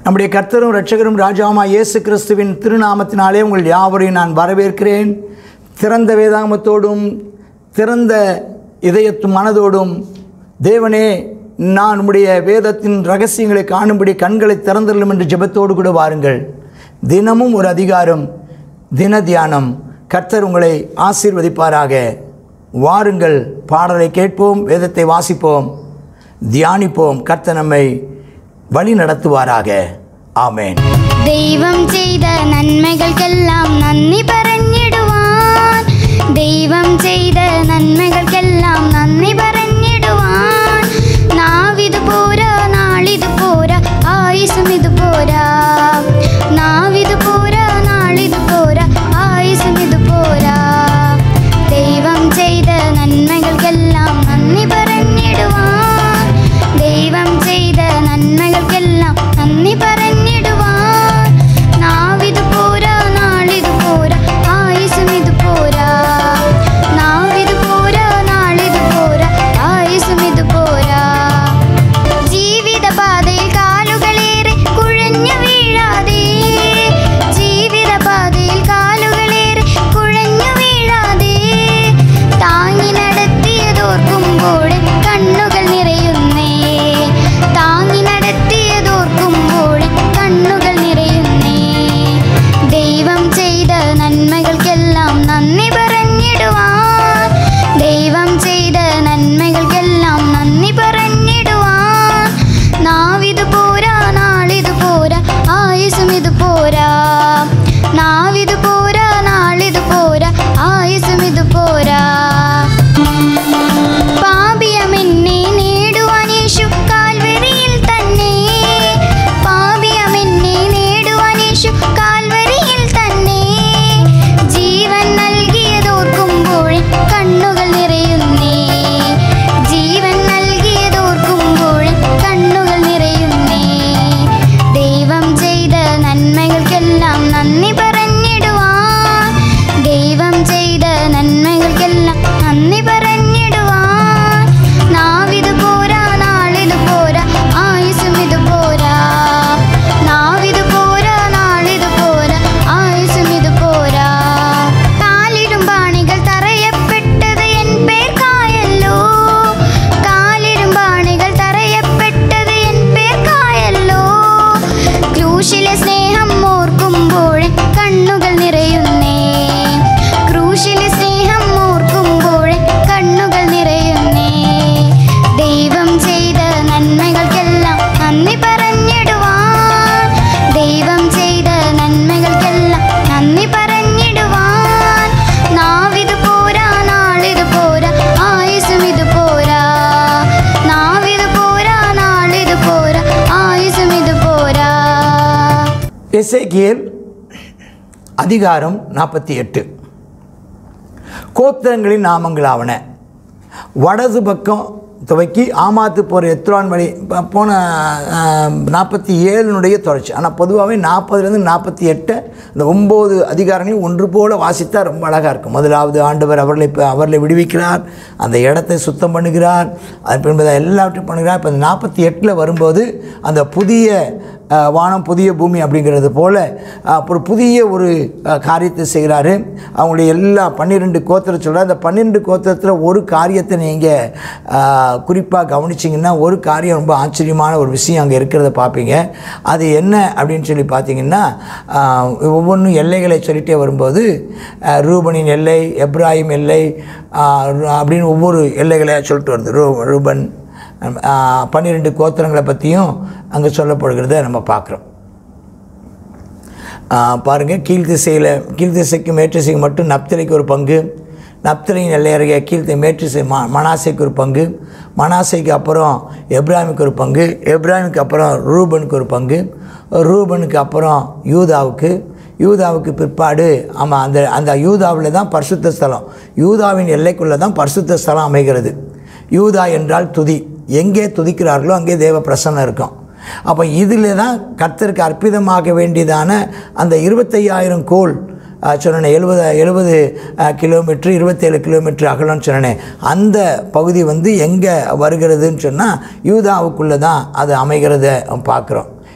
நம்முடைய கர்த்தரும் இரட்சகரும் ராஜாவுமா இயேசு கிறிஸ்துவின் திருநாமத்தினாலே உங்கள் யாவரையும் நான் வரவேற்கிறேன் திறந்த வேதாகமத்தோடும் திறந்த இதயத்து மனதோடும் தேவனே நான் உம்முடைய வேதத்தின் ரகசியங்களை காணும்படி கண்களை திறந்தள்ளும் என்று ஜெபத்தோடு கூட வாருங்கள் தினமும் ஒரு அதிகாரம் தின தியானம் கர்த்தர் உங்களை ஆசீர்வதிப்பாராக வாருங்கள் பாடலை கேட்போம் வேதத்தை வாசிப்போம் தியானிப்போம் கர்த்தர் நம்மை வழி நடத்துவாராக ஆமேன் ദൈവം ചെയ്ത നന്മകൾക്കെല്ലാം നന്ദി പറഞ്ഞിടുവാൻ ദൈവം ചെയ്ത നന്മകൾക്കെല്ലാം നന്ദി പറഞ്ഞിടുവാൻ നാവിത് പോരാ നാളിത് പോരാ ആയുസും ഇത് പോരാ നാവിത് പോരാ നാളിത് പോരാ ആയുസും ഇത് പോരാ ദൈവം ചെയ്ത നന്മകൾക്കെല്ലാം നന്ദി പറഞ്ഞിടുവാൻ ദൈവം ചെയ്ത നന്മകൾക്കെല്ലാം നന്ദി പറഞ്ഞിടുവാൻ നാവിത് പോരാ നാളിത് പോരാ ആയുസും ഇത് പോരാ നാവിത് പോരാ നാളിത് പോരാ ആയുസും ഇത് പോരാ ജീവിതപാതയിൽ കാലുകളേറെ കുഴഞ്ഞു വീഴാതെ ജീവിതപാതയിൽ കാലുകളേറെ കുഴഞ്ഞു വീഴാതെ താങ്ങി നടത്തിയതോർക്കുമ്പോൾ കണ്ണുകൾ നിറയുന്നേ താങ്ങി നടത്തിയതോർക്കുമ്പോൾ കണ്ണുകൾ നിറയുന്നേ ദൈവം ചെയ്ത നന്മകൾക്കെല്ലാം നന്ദി പറഞ്ഞിടുവാൻ ദൈവം ചെയ്ത നന്മകൾക്കെല്ലാം നന്ദി പറഞ്ഞിടുവാൻ നാവിത് പോരാ നാളിത് പോരാ ആയുസും ഇത് പോരാ നാവിത് പോരാ നാളിത് പോരാ ആയുസും ഇത് പോരാ പാപിയമെന്നെ നേടുവാൻ യേശു കാൽവരിയിൽ തന്നെ പാപിയമെന്നെ നേടുവാൻ യേശു കാൽവരിയിൽ തന്നെ ജീവൻ നൽകിയതോർക്കുമ്പോൾ കണ്ണുകൾ നിറയുന്നേ ജീവൻ നൽകിയതോർക്കുമ്പോൾ കണ്ണുകൾ നിറയുന്നേ ദൈവം ചെയ്ത നന്മകൾക്കെല്ലാം നന്ദി പറഞ്ഞിടുവാൻ ദൈവം ചെയ്ത നന്മകൾക്കെല്ലാം നന്ദി പറഞ്ഞിടുവാൻ നാവിത് പോരാ നാളിത് പോരാ ആയുസും ഇത് പോരാ നാവിത് പോരാ നാളിത് പോരാ ആയുസും ഇത് പോരാ കാലിടും പാണികൾ തറയപ്പെട്ടത് എൻ പേർക്കായല്ലോ കാലിടും പാണികൾ തറയപ്പെട്ടത് എൻ പേർക്കായല്ലോ ക്രൂശിലെ സ്നേഹം ഓർക്കുമ്പോൾ കണ്ണുകൾ നിറയുന്നേ ക്രൂശിലെ സ്നേഹം ഓർക്കുമ്പോൾ കണ്ണുകൾ നിറയുന്നേ ദൈവം ചെയ്ത നന്മകൾക്കെല്ലാം നന്ദി പറഞ്ഞിടുവാൻ ദൈവം ചെയ്ത നന്മകൾക്കെല്ലാം നന്ദി പറഞ്ഞിടുവാൻ നാവിത് പോരാ നാളിത് പോരാ ആയുസും ഇത് പോരാ നാവിത് പോരാ നാളിത് പോരാ ആയുസും ഇത് പോരാ எசேக்கியேல் அதிகாரம் நாற்பத்தி எட்டு கோத்திரங்களின் நாமங்களாவன வடது பக்கம் துவக்கி ஆமாத்து போகிற எத்ரான் வழி ப- போன நாற்பத்தி ஏழுனுடைய தொடர்ச்சி ஆனால் பொதுவாகவே நாற்பதுலேருந்து நாற்பத்தி எட்டு இந்த ஒம்பது அதிகாரங்களையும் ஒன்று போல வாசித்தா ரொம்ப அழகாக இருக்கும் முதலாவது ஆண்டவர் அவர்களை இப்போ அவர்களை விடுவிக்கிறார் அந்த இடத்தை சுத்தம் பண்ணுகிறார் அது என்பதை எல்லாவற்றையும் பண்ணுகிறார் இப்போ இந்த நாற்பத்தி எட்டில் வரும்போது அந்த புதிய அஹ், வானம் புதிய பூமி அப்படிங்கிறது போல் அஹ், ஒரு புதிய ஒரு அஹ், காரியத்தை செய்கிறாரு அவங்களுடைய எல்லா பன்னிரெண்டு கோத்திர சொல்கிறார் அந்த பன்னிரெண்டு கோத்திரத்தில் ஒரு காரியத்தை நீங்கள் குறிப்பாக கவனிச்சிங்கன்னா ஒரு காரியம் ரொம்ப ஆச்சரியமான ஒரு விஷயம் அங்கே இருக்கிறத பார்ப்பீங்க அது என்ன அப்படின்னு சொல்லி பார்த்தீங்கன்னா அஹ், ஒவ்வொன்றும் எல்லைகளை சொல்லிட்டே வரும்போது அஹ், ரூபனின் எல்லை எப்ராஹிம் எல்லை அஹ், அப்படின்னு ஒவ்வொரு எல்லைகளை சொல்லிட்டு வருது ரூ ரூபன் பன்னிரெண்டு கோத்திரங்களை பற்றியும் அங்கே சொல்லப்படுகிறத நம்ம பார்க்குறோம் பாருங்கள் கீழ் திசையில் கீழ் திசைக்கு மேற்றிசைக்கு மட்டும் நப்தலைக்கு ஒரு பங்கு நப்தலையின் எல்லை அருகே கீழ்த்தை மேற்றிசை ம மனாசைக்கு ஒரு பங்கு மனாசைக்கு அப்புறம் எப்ராஹிமுக்கு ஒரு பங்கு எப்ராஹிமுக்கு அப்புறம் ரூபனுக்கு ஒரு பங்கு ரூபனுக்கு அப்புறம் யூதாவுக்கு யூதாவுக்கு பிற்பாடு ஆமாம் அந்த அந்த யூதாவில் தான் பரிசுத்த ஸ்தலம் யூதாவின் எல்லைக்குள்ளே தான் பரிசுத்த ஸ்தலம் அமைகிறது யூதா என்றால் துதி எங்கே துதிக்கிறார்களோ அங்கே தேவ பிரசன்னம் இருக்கும் அப்போ இதில் தான் கர்த்தருக்கு அற்புதமாக வேண்டியதான அந்த இருபத்தையாயிரம் கோல் சொன்னேன் எழுபது எழுபது கிலோமீட்ரு இருபத்தேழு கிலோமீட்டர் அகலம்னு சொன்னேன் அந்த பகுதி வந்து எங்கே வருகிறதுன்னு சொன்னால் யூதாவுக்குள்ளே தான் அது அமைகிறத பார்க்குறோம்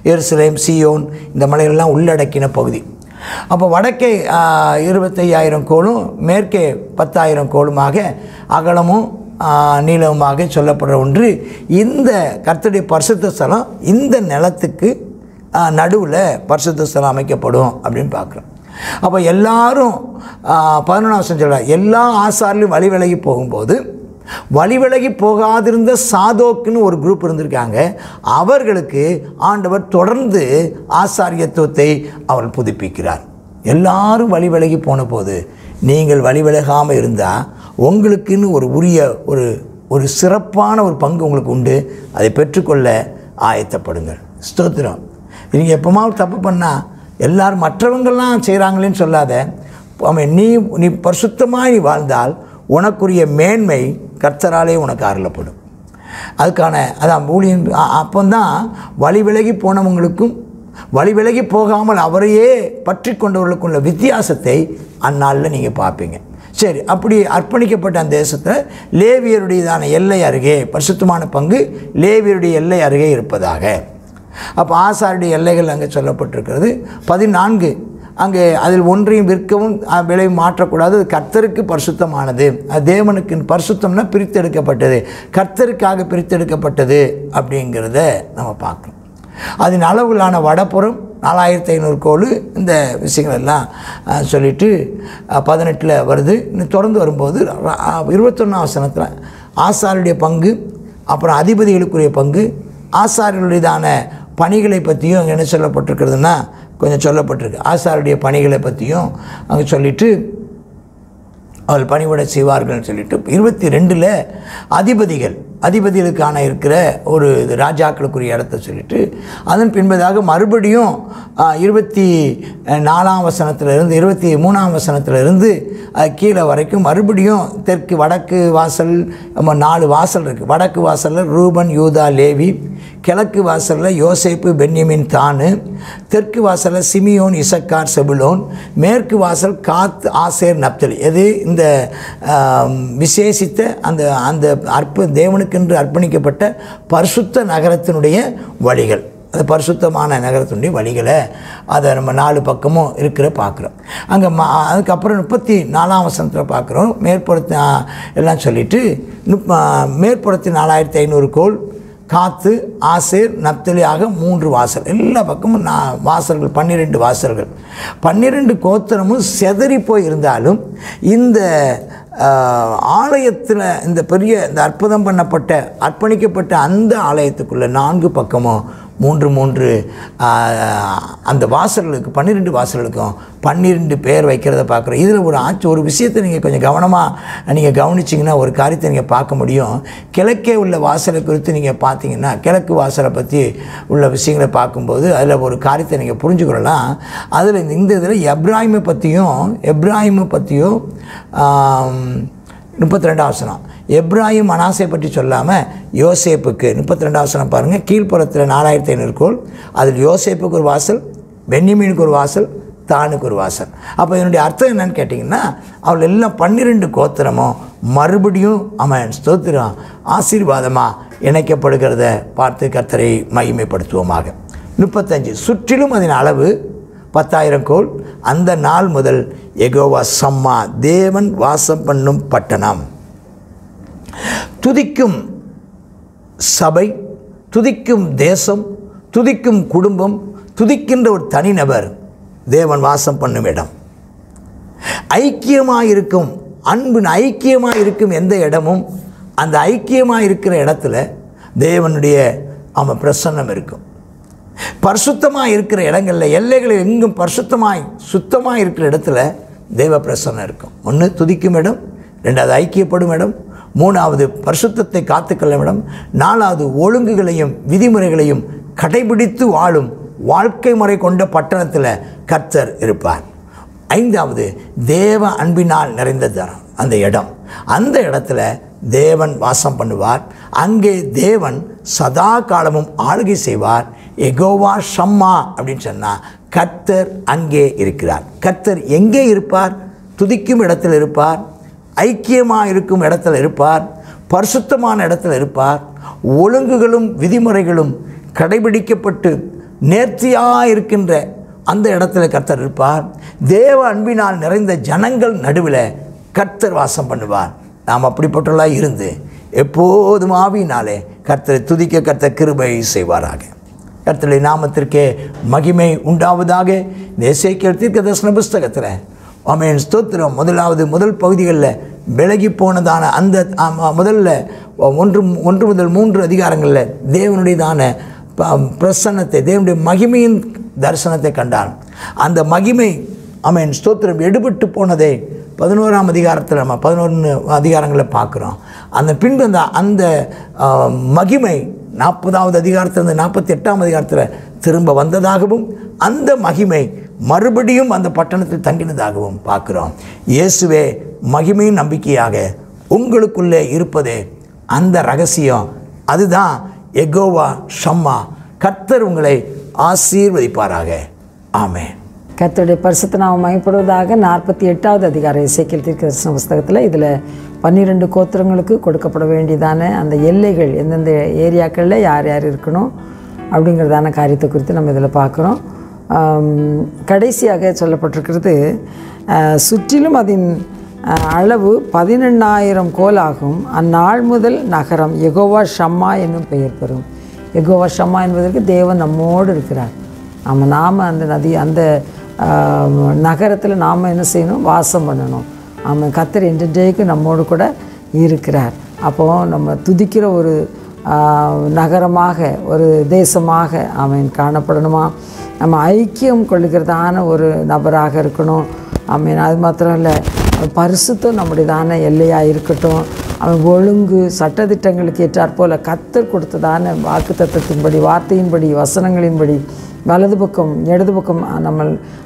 எருசலேம் சியோன் இந்த மலைகளெல்லாம் உள்ளடக்கின பகுதி அப்போ வடக்கே ஆ, இருபத்தையாயிரம் கோலும் மேற்கே பத்தாயிரம் கோலுமாக அகலமும் ஆ, நீளமுமாக சொல்லப்படுற ஒன்று இந்த கர்த்தருடைய பரிசுத்த ஸ்தலம் இந்த நிலத்துக்கு நடுவில் பரிசுத்த ஸ்தலம் அமைக்கப்படும் அப்படின்னு பார்க்குறோம் அப்போ எல்லாரும் பதினொன்றாம் வருஷம் சொல்கிறார் எல்லா ஆசாரிலும் வழி விலகி போகும்போது வழி விலகி போகாதிருந்த சாதோக்குன்னு ஒரு குரூப் இருந்திருக்காங்க அவர்களுக்கு ஆண்டவர் தொடர்ந்து ஆசாரியத்துவத்தை அவர் புதுப்பிக்கிறார் எல்லாரும் வழி விலகி போன போது நீங்கள் வழி விலகாமல் இருந்தால் உங்களுக்குன்னு ஒரு உரிய ஒரு ஒரு சிறப்பான ஒரு பங்கு உங்களுக்கு உண்டு அதை பெற்றுக்கொள்ள ஆயத்தப்படுங்கள் ஸ்தோத்திரம் நீங்கள் எப்போமாவது தப்பு பண்ணால் எல்லாரும் மற்றவங்கள்லாம் செய்கிறாங்களேன்னு சொல்லாத அவன் நீ நீ பரிசுத்தமாக நீ வாழ்ந்தால் உனக்குரிய மேன்மை கர்த்தராலே உனக்கு அருளப்படும் அதுக்கான அதான் ஊழியம் அப்போந்தான் வழி விலகி போனவங்களுக்கும் வழி விலகி போகாமல் அவரையே பற்றி கொண்டவர்களுக்குள்ள வித்தியாசத்தை அந்நாளில் நீங்கள் பார்ப்பீங்க சரி அப்படி அர்ப்பணிக்கப்பட்ட அந்த தேசத்தில் லேவியருடையதான எல்லை அருகே பரிசுத்தமான பங்கு லேவியருடைய எல்லை அருகே இருப்பதாக அப்போ ஆசாருடைய எல்லைகள் அங்கே சொல்லப்பட்டிருக்கிறது பதினான்கு அங்கே அதில் ஒன்றையும் விற்கவும் அஹ், விலை மாற்றக்கூடாது அது கர்த்தருக்கு பரிசுத்தமானது அது தேவனுக்கு பரிசுத்தம்னா பிரித்தெடுக்கப்பட்டது கர்த்தருக்காக பிரித்தெடுக்கப்பட்டது அப்படிங்கிறத நம்ம பார்க்கணும் அதன் அளவுகளான வடப்புறம் நாலாயிரத்தி ஐநூறு கோல் இந்த விஷயங்கள் எல்லாம் அஹ், சொல்லிட்டு பதினெட்டில் வருது இன்னும் தொடர்ந்து வரும்போது இருபத்தொன்னாம் வசனத்தில் ஆசாருடைய பங்கு அப்புறம் அதிபதிகளுக்குரிய பங்கு ஆசாரியர்களுடையதான பணிகளை பற்றியும் அங்கே என்ன சொல்லப்பட்டிருக்கிறதுனா கொஞ்சம் சொல்லப்பட்டிருக்கு ஆசாருடைய பணிகளை பற்றியும் அங்கே சொல்லிட்டு அவள் பணிவிட செய்வார்கள்னு சொல்லிட்டு இருபத்தி ரெண்டில் அதிபதிகள் அதிபதிகளுக்கான இருக்கிற ஒரு இது ராஜாக்களுக்குரிய இடத்த சொல்லிட்டு அதன் பின்பதாக மறுபடியும் ஆ, இருபத்தி நாலாம் வசனத்திலிருந்து இருபத்தி மூணாம் வசனத்திலிருந்து அது கீழே வரைக்கும் மறுபடியும் தெற்கு வடக்கு வாசல் நம்ம நாலு வாசல் இருக்குது வடக்கு வாசலில் ரூபன் யூதா லேவி கிழக்கு வாசலில் யோசேப்பு பென்யமின் தானு தெற்கு வாசலில் சிமியோன் இசக்கார் செபுலோன் மேற்கு வாசல் காத் ஆசேர் நப்தலி எது இந்த ஆம், விசேஷித்த அந்த அந்த அற்ப தேவனுக்கென்று அர்ப்பணிக்கப்பட்ட பரிசுத்த நகரத்தினுடைய வழிகள் அந்த பரிசுத்தமான நகரத்தினுடைய வழிகளை அதை நம்ம நாலு பக்கமும் இருக்கிற பார்க்குறோம் அங்கே மா அதுக்கப்புறம் முப்பத்தி நாலாம் வசனத்தில் பார்க்குறோம் மேற்புறத்து ஆ, எல்லாம் சொல்லிட்டு நுப் ஆ, மேற்புறத்து நாலாயிரத்தி ஐநூறு கோல் காத்து ஆசேர் நப்தலி ஆக மூன்று வாசல் எல்லா பக்கமும் நான் வாசல்கள் பன்னிரெண்டு வாசல்கள் பன்னிரெண்டு கோத்திரமும் செதறி போய் இருந்தாலும் இந்த ஆலயத்தில் இந்த பெரிய இந்த அற்புதம் பண்ணப்பட்ட அர்ப்பணிக்கப்பட்ட அந்த ஆலயத்துக்குள்ள நான்கு பக்கமும் மூன்று மூன்று ஆஹ், அந்த வாசல்களுக்கு பன்னிரெண்டு வாசல்களுக்கும் பன்னிரெண்டு பேர் வைக்கிறத பார்க்குறோம் இதில் ஒரு ஆச்சு ஒரு விஷயத்தை நீங்கள் கொஞ்சம் கவனமாக நீங்கள் கவனிச்சிங்கன்னா ஒரு காரியத்தை நீங்கள் பார்க்க முடியும் கிழக்கே உள்ள வாசலை குறித்து நீங்கள் பார்த்தீங்கன்னா கிழக்கு வாசலை பற்றி உள்ள விஷயங்களை பார்க்கும்போது அதில் ஒரு காரியத்தை நீங்கள் புரிஞ்சுக்கொள்ளலாம் அதில் இந்த- இந்த இதில் எப்ராஹிமை பற்றியும் எப்ராஹிமை பற்றியும் முப்பத்தி ரெண்டாம் வசனம் எப்ராஹிம் மனாசை பற்றி சொல்லாமல் யோசேப்புக்கு முப்பத்தி ரெண்டாம் வசனம் பாருங்கள் கீழ்ப்புறத்தில் நாலாயிரத்தி ஐநூறு கோல் அதில் யோசேப்புக்கு ஒரு வாசல் பென்னிமீனுக்கு ஒரு வாசல் தானுக்கு ஒரு வாசல் அப்போ இதனுடைய அர்த்தம் என்னன்னு கேட்டிங்கன்னா அவள் எல்லாம் பன்னிரெண்டு கோத்திரமும் மறுபடியும் அவன் ஸ்தோத்திரம் ஆசீர்வாதமாக இணைக்கப்படுகிறத பார்த்து கர்த்தரை மகிமைப்படுத்துவோமாக முப்பத்தஞ்சு சுற்றிலும் அதன் அளவு பத்தாயிரம் கோல் அந்த நாள் முதல் எகோவா சம்மா தேவன் வாசம் பண்ணும் பட்டணம் துதிக்கும் சபை துதிக்கும் தேசம் துதிக்கும் குடும்பம் துதிக்கின்ற ஒரு தனிநபர் தேவன் வாசம் பண்ணும் இடம் ஐக்கியமாக இருக்கும் அன்பின் ஐக்கியமாக இருக்கும் எந்த இடமும் அந்த ஐக்கியமாக இருக்கிற இடத்துல தேவனுடைய அவன் பிரசன்னம் இருக்கும் பரிசுத்தமாக இருக்கிற இடங்களில் எல்லைகளில் எங்கும் பரிசுத்தமாய் சுத்தமாக இருக்கிற இடத்துல தேவ பிரசன்னம் இருக்கும் ஒன்று துதிக்கும் இடம் ரெண்டாவது ஐக்கியப்படும் இடம் மூணாவது பரிசுத்தத்தை காத்துக்கொள்ளும் இடம் நாலாவது ஒழுங்குகளையும் விதிமுறைகளையும் கடைபிடித்து வாழும் வாழ்க்கை முறை கொண்ட பட்டணத்தில் கர்த்தர் இருப்பார் ஐந்தாவது தேவ அன்பினால் நிறைந்த தரம் அந்த இடம் அந்த இடத்துல தேவன் வாசம் பண்ணுவார் அங்கே தேவன் சதா காலமும் ஆளுகை செய்வார் எகோவா ஷம்மா அப்படின்னு சொன்னால் கர்த்தர் அங்கே இருக்கிறார் கர்த்தர் எங்கே இருப்பார் துதிக்கும் இடத்தில் இருப்பார் ஐக்கியமாக இருக்கும் இடத்துல இருப்பார் பரிசுத்தமான இடத்துல இருப்பார் ஒழுங்குகளும் விதிமுறைகளும் கடைபிடிக்கப்பட்டு நேர்த்தியாக இருக்கின்ற அந்த இடத்துல கர்த்தர் இருப்பார் தேவ அன்பினால் நிறைந்த ஜனங்கள் நடுவில் கர்த்தர் வாசம் பண்ணுவார் நாம் அப்படிப்பட்டவர்களாக இருந்து எப்போதும் ஆவியினாலே கர்த்தரை துதிக்க கர்த்தர் கிருபை செய்வாராக கர்த்தருடைய நாமத்திற்கே மகிமை உண்டாவதாக இந்த இசைக்கியல் தீர்க்க தரிசன புஸ்தகத்தில் ஆமேன் ஸ்தோத்திரம் முதலாவது முதல் பகுதிகளில் விலகி போனதான அந்த ஆமா, முதல்ல ஒன்று ஒன்று முதல் மூன்று அதிகாரங்களில் தேவனுடையதான ப- பிரசன்னத்தை தேவனுடைய மகிமையின் தரிசனத்தை கண்டான் அந்த மகிமை ஆமேன் ஸ்தோத்திரம் எடுபட்டு போனதை பதினோராம் அதிகாரத்தில் நம்ம பதினொன்று அதிகாரங்களில் பார்க்குறோம் அந்த பின்பு அந்த அந்த ஆ, மகிமை நாற்பதாவது அதிகாரத்திலிருந்து நாற்பத்தி எட்டாம் அதிகாரத்தில் திரும்ப வந்ததாகவும் அந்த மகிமை மறுபடியும் அந்த பட்டணத்தில் தங்கினதாகவும் பார்க்குறோம் இயேசுவே மகிமையின் நம்பிக்கையாக உங்களுக்குள்ளே இருப்பதே அந்த ரகசியம் அதுதான் எகோவா ஷம்மா கர்த்தர் உங்களை ஆசீர்வதிப்பாராக ஆமென் கர்த்தருடைய பரிசுத்த நாமம் மயப்படுவதாக நாற்பத்தி எட்டாவது அதிகார இசைக்கியல் தீர்க்கதரிசன புஸ்தகத்தில் இதில் பன்னிரெண்டு கோத்திரங்களுக்கு கொடுக்கப்பட வேண்டியதான அந்த எல்லைகள் எந்தெந்த ஏரியாக்களில் யார் யார் இருக்கணும் அப்படிங்கிறதான காரியத்தை குறித்து நம்ம இதில் பார்க்குறோம் ஆம், கடைசியாக சொல்லப்பட்டிருக்கிறது அஹ், சுற்றிலும் அதன் அஹ், அளவு பதினெண்ணாயிரம் கோல் ஆகும் அந்நாள் முதல் நகரம் எகோவா ஷம்மா என்னும் பெயர் பெறும் எகோவா ஷம்மா என்பதற்கு தேவன் நம்மோடு இருக்கிறார் நம்ம நாம் அந்த நதி அந்த நகரத்தில் நாம் என்ன செய்யணும் வாசம் பண்ணணும் ஆமாம் கத்தர் என்றைக்கு நம்மோடு கூட இருக்கிறார் அப்போது நம்ம துதிக்கிற ஒரு ஆஹ், நகரமாக ஒரு தேசமாக அவன் காணப்படணுமா நம்ம ஐக்கியம் கொள்கிறதான ஒரு நபராக இருக்கணும் ஆமீன் அது மாத்திரம் இல்லை பரிசுத்தம் நம்முடையதான எல்லையாக இருக்கட்டும் அவன் ஒழுங்கு சட்டதிட்டங்களுக்கு ஏற்றாற்போல் கத்தர் கொடுத்ததான வாக்கு தத்துவத்தின்படி வார்த்தையின்படி வசனங்களின்படி வலது பக்கம் இடது பக்கம் நம்ம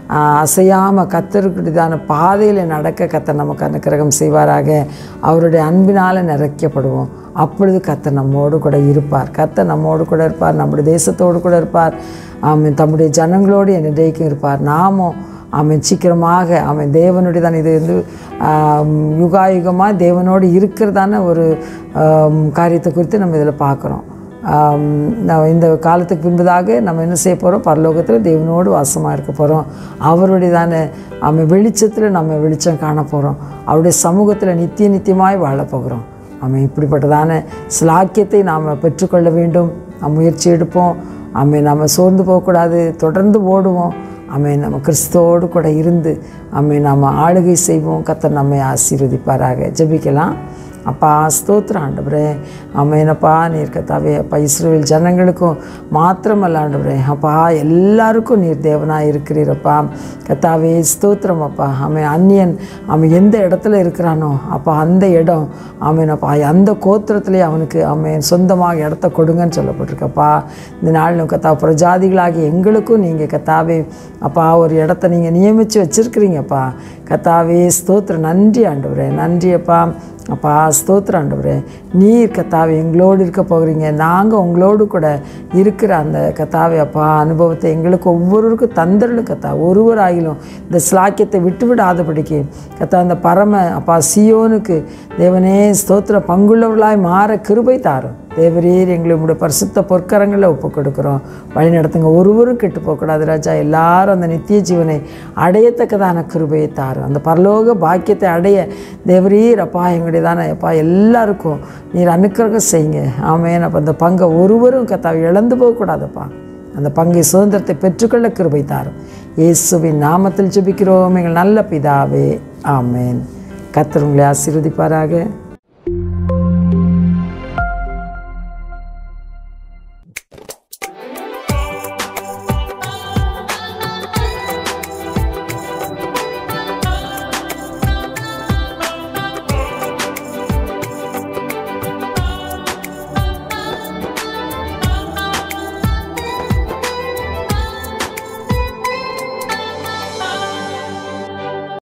அசையாமல் கத்தருக்குதான பாதையில் நடக்க கத்தர் நமக்கு அனுக்கிரகம் செய்வாராக அவருடைய அன்பினால் நிறைக்கப்படுவோம் அப்பொழுது கத்தர் நம்மோடு கூட இருப்பார் கத்தர் நம்மோடு கூட இருப்பார் நம்முடைய தேசத்தோடு கூட இருப்பார் ஆமென் தம்முடைய ஜனங்களோடு என்னைக்கும் இருப்பார் நாமும் அவன் சீக்கிரமாக அவன் தேவனுடைய தான் இது வந்து ஆம், யுகாயுகமாக தேவனோடு இருக்கிறதான ஒரு ஆம், காரியத்தை குறித்து நம்ம இதில் பார்க்குறோம் ஆம், நான் இந்த காலத்துக்கு பின்பதாக நம்ம என்ன செய்ய போகிறோம் பரலோகத்தில் தேவனோடு வாசமாக இருக்க போகிறோம் அவருடையதான அவன் வெளிச்சத்தில் நம்ம வெளிச்சம் காண போகிறோம் அவருடைய சமூகத்தில் நித்திய நித்தியமாய் வாழ போகிறோம் அவன் இப்படிப்பட்டதான சிலாக்கியத்தை நாம் பெற்றுக்கொள்ள வேண்டும் நாம் முயற்சி எடுப்போம் அவன் நம்ம சோர்ந்து போகக்கூடாது தொடர்ந்து ஓடுவோம் அவன் நம்ம கிறிஸ்துவோடு கூட இருந்து அவன் நம்ம ஆளுகை செய்வோம் கத்தர் நம்மை ஆசீர்வதிப்பாராக ஜெபிக்கலாம் அப்பா ஸ்தோத்திரம் ஆண்டவரே அமேனப்பா நீர் கத்தாவே அப்பா இஸ்ரேல் ஜனங்களுக்கும் மாத்திரமல்ல ஆண்டவரே அப்பா எல்லாருக்கும் நீர் தேவனாக இருக்கிறீரப்பா கத்தாவே ஸ்தோத்திரம் அப்பா அவன் அந்நியன் அவன் எந்த இடத்துல இருக்கிறானோ அப்பா அந்த இடம் அவனப்பா அந்த கோத்திரத்திலே அவனுக்கு அவன் சொந்தமாக இடத்த கொடுங்கன்னு சொல்லப்பட்டிருக்கப்பா இந்த நாள் கத்தா பிரஜாதிகளாகி எங்களுக்கும் நீங்கள் கத்தாவே அப்பா ஒரு இடத்த நீங்கள் நியமித்து வச்சுருக்கிறீங்கப்பா கத்தாவே ஸ்தோத்திரம் நன்றி ஆண்டவரே நன்றி அப்பா அப்பா ஸ்தோத்திரம் ஆண்டவரே நீர் கத்தாவே எங்களோடு இருக்க போகிறீங்க நாங்கள் உங்களோடு கூட இருக்கிற அந்த கத்தாவே அப்பா அனுபவத்தை எங்களுக்கு ஒவ்வொருவருக்கும் தந்தரலும் கத்தா ஒருவராகிலும் இந்த ஸ்லாக்கியத்தை விட்டு விடாதபடிக்கு கத்தா அந்த பரம அப்பா சியோனுக்கு தேவனே ஸ்தோத்திர பங்குள்ளவர்களாய் மாற கிருபை தாரும் தேவரீர் எங்களை உங்களுடைய பரிசுத்த பொற்கரங்களில் ஒப்பு கொடுக்குறோம் வழி நடத்துங்க ஒருவரும் கெட்டு போகக்கூடாது ராஜா எல்லாரும் அந்த நித்திய ஜீவனை அடையத்தக்கதான கிருபையை தாரும் அந்த பரலோக பாக்கியத்தை அடைய தேவரீர் அப்பா எங்களுடையதான அப்பா எல்லாருக்கும் நீர் அனுக்கிரகம் செய்யுங்க ஆமேன் அப்போ அந்த பங்கை ஒருவரும் கத்தாவை இழந்து போகக்கூடாதுப்பா அந்த பங்கை சுதந்திரத்தை பெற்றுக்கொள்ள கிருபை தாரும் இயேசுவின் நாமத்தில் ஜெபிக்கிறோம் எங்கள் நல்ல பிதாவே ஆமேன் கத்தர் உங்களை ஆசீர்வதிப்பாராக